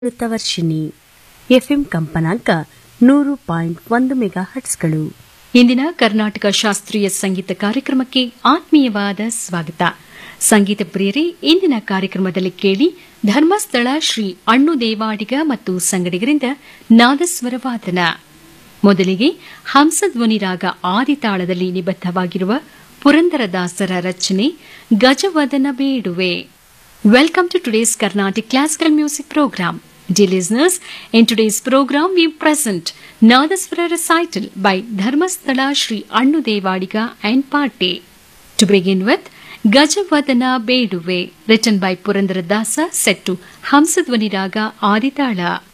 Varshini FM ಕಂಪನಾಂಕ ನೂರು point ಒಂದು ಮೆಗಾ ಹಟ್ಸ್ಗಳು ಇಂದಿನ ಕರ್ನಾಟಕ ಶಾಸ್ತ್ರೀಯ ಸಂಗೀತ ಕಾರ್ಯಕ್ರಮಕ್ಕೆ ಆತ್ಮೀಯವಾದ ಸ್ವಾಗತ ಸಂಗೀತ ಪ್ರಿಯರೇ ಇಂದಿನ ಕಾರ್ಯಕ್ರಮದಲ್ಲಿ ಕೇಳಿ ಧರ್ಮಸ್ಥಳ ಶ್ರೀ ಅಣ್ಣು ದೇವಾಡಿಗ ಮತ್ತು ಸಂಗಡಿಗರಿಂದ ನಾದಸ್ವರ ವಾದನ ಮೊದಲಿಗೆ ಹಂಸಧ್ವನಿ ರಾಗ ಆದಿತಾಳದಲ್ಲಿ ನಿಬದ್ಧವಾಗಿರುವ ಪುರಂದರದಾಸರ ರಚನೆ ಗಜವದನ ಬೇಡುವೆ Welcome to today's Carnatic Classical Music Program. Dear listeners, in today's program we present Nadaswara recital by Dharmasthala Sri Annu Devadiga and Party. To begin with, Gajavadana Beduve, written by Purandaradasa, set to Hamsadvani Raga Aditala.